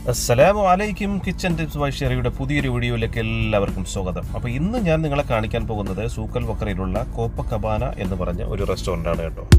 അസ്സലാമു അലൈക്കും kitchen tips by ഷെറിയുടെ പുതിയൊരു വീഡിയോയിലേക്ക് എല്ലാവർക്കും സ്വാഗതം അപ്പോൾ ഇന്ന് ഞാൻ നിങ്ങളെ കാണിക്കാൻ പോകുന്നത് സൂക്കൽ വക്രയിലുള്ള കോപ്പ കബാന എന്ന് പറഞ്ഞ ഒരു റെസ്റ്റോറൻ്റ് ആണ് കേട്ടോ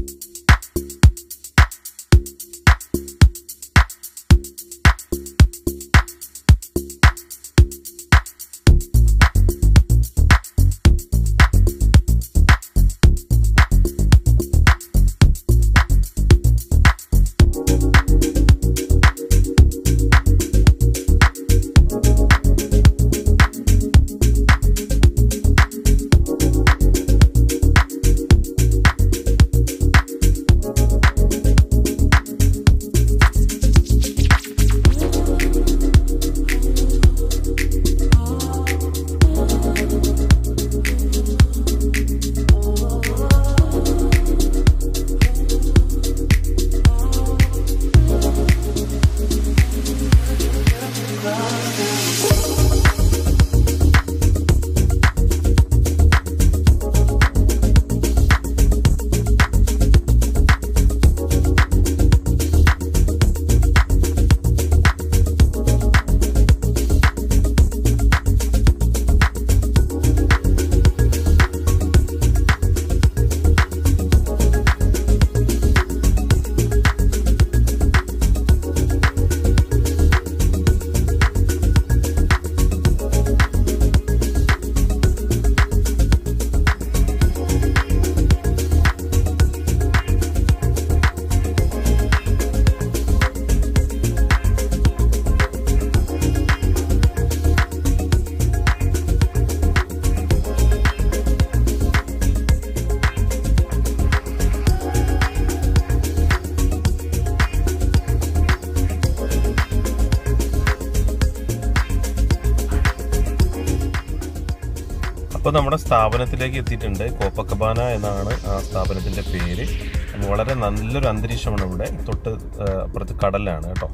അപ്പോൾ നമ്മുടെ സ്ഥാപനത്തിലേക്ക് എത്തിയിട്ടുണ്ട് കോപ്പക്കബാന എന്നാണ് ആ സ്ഥാപനത്തിൻ്റെ പേര് വളരെ നല്ലൊരു അന്തരീക്ഷമാണ് ഇവിടെ തൊട്ട് ആ, അപ്പുറത്ത് കടലാണ് കേട്ടോ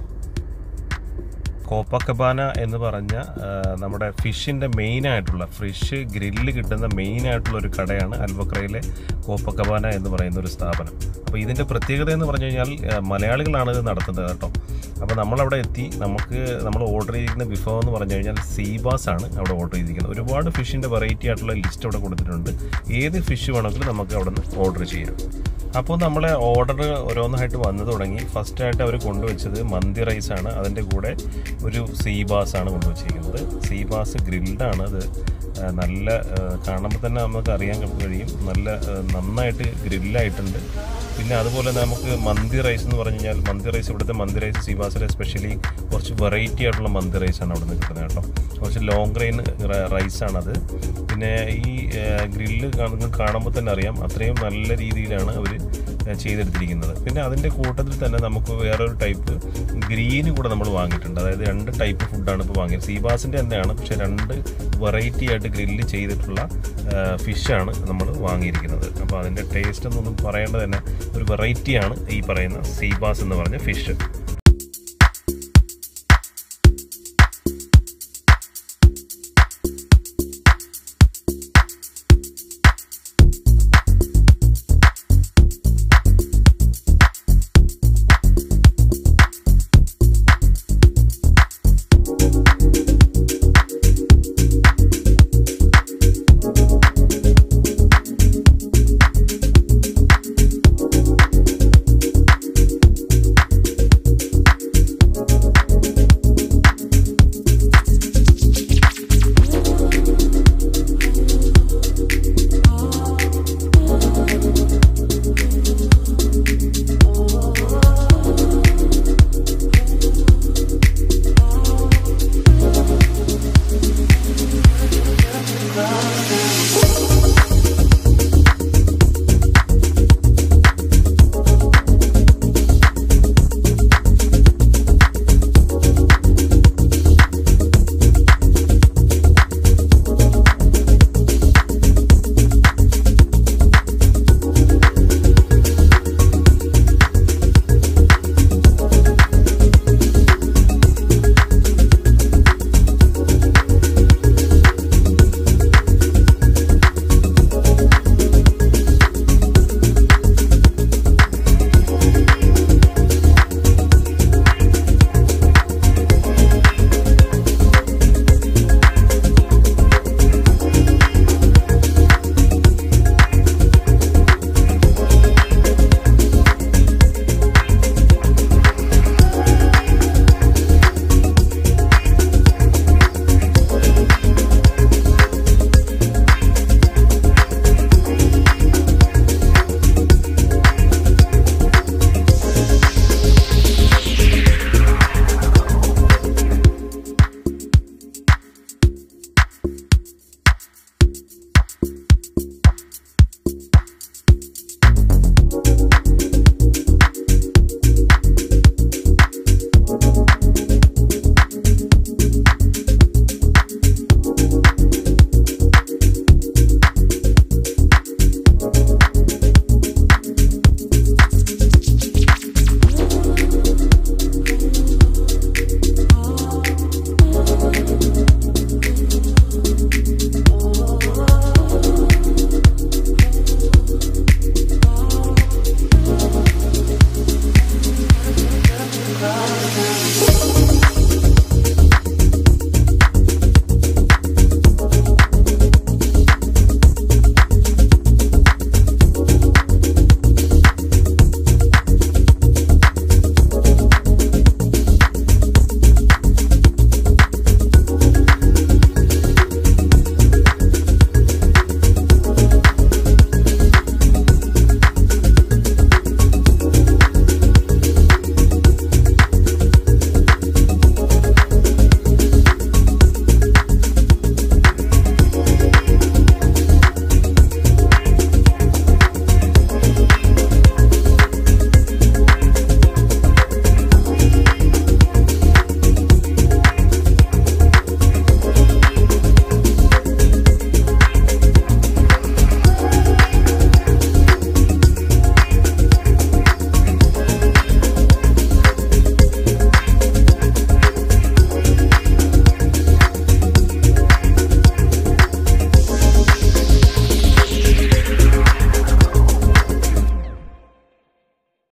കോപ്പക്കബാന എന്ന് പറഞ്ഞ ആ, നമ്മുടെ ഫിഷിൻ്റെ മെയിൻ ആയിട്ടുള്ള ഫിഷ് ഗ്രില്ല് കിട്ടുന്ന മെയിൻ ആയിട്ടുള്ള ഒരു കടയാണ് അൽബക്രയിലെ കോപ്പക്കബാന എന്ന് പറയുന്ന ഒരു സ്ഥാപനം അപ്പോൾ ഇതിൻ്റെ പ്രത്യേകത എന്ന് പറഞ്ഞു കഴിഞ്ഞാൽ ആ, മലയാളികളാണ് ഇത് നടത്തുന്നത് കേട്ടോ അപ്പോൾ നമ്മളവിടെ എത്തി നമുക്ക് നമ്മൾ ഓർഡർ ചെയ്തിരിക്കുന്ന വിഭവം എന്ന് പറഞ്ഞു കഴിഞ്ഞാൽ സീബാസ് ആണ് അവിടെ ഓർഡർ ചെയ്തിരിക്കുന്നത് ഒരുപാട് ഫിഷിൻ്റെ വെറൈറ്റി ആയിട്ടുള്ള ലിസ്റ്റ് അവിടെ കൊടുത്തിട്ടുണ്ട് ഏത് ഫിഷ് വേണമെങ്കിലും നമുക്ക് അവിടെ നിന്ന് ഓർഡർ ചെയ്യാം അപ്പോൾ നമ്മളെ ഓർഡർ ഓരോന്നായിട്ട് വന്നു തുടങ്ങി ഫസ്റ്റ് ആയിട്ട് അവർ കൊണ്ടുവച്ചത് മന്തി റൈസ് ആണ് അതിൻ്റെ കൂടെ ഒരു സീബാസ് ആണ് കൊണ്ടുവച്ചിരിക്കുന്നത് സീബാസ് ഗ്രിൽഡാണ് അത് ആ, നല്ല ആ, കാണുമ്പോൾ തന്നെ നമുക്ക് അറിയാൻ കഴിയും നല്ല ആ, നന്നായിട്ട് ഗ്രില്ലായിട്ടുണ്ട് പിന്നെ അതുപോലെ നമുക്ക് മന്തി റൈസ് എന്ന് പറഞ്ഞു കഴിഞ്ഞാൽ മന്തി റൈസ് ഇവിടുത്തെ മന്തി റൈസ് സീബാസിലെ സ്പെഷ്യലി കുറച്ച് വെറൈറ്റി ആയിട്ടുള്ള മന്തി റൈസാണ് അവിടെ നിന്ന് കിട്ടുന്നത് കേട്ടോ കുറച്ച് ലോങ് ഗ്രെയിൻ റൈസാണത് പിന്നെ ഈ ഗ്രില്ല് കാണുമ്പോൾ തന്നെ അറിയാം അത്രയും നല്ല രീതിയിലാണ് അവർ ചെയ്തെടുത്തിരിക്കുന്നത് പിന്നെ അതിൻ്റെ കൂട്ടത്തിൽ തന്നെ നമുക്ക് വേറൊരു ടൈപ്പ് ഗ്രീന് കൂടെ നമ്മൾ വാങ്ങിയിട്ടുണ്ട് അതായത് രണ്ട് ടൈപ്പ് ഫുഡാണ് ഇപ്പോൾ വാങ്ങിയത് സീബാസിൻ്റെ തന്നെയാണ് പക്ഷേ രണ്ട് വെറൈറ്റി ആയിട്ട് ഗ്രില്ല് ചെയ്തിട്ടുള്ള ഫിഷാണ് നമ്മൾ വാങ്ങിയിരിക്കുന്നത് അപ്പോൾ അതിൻ്റെ ടേസ്റ്റ് എന്നൊന്നും പറയേണ്ടത് തന്നെ ഒരു വെറൈറ്റിയാണ് ഈ പറയുന്ന സീബാസ് എന്ന് പറഞ്ഞ ഫിഷ്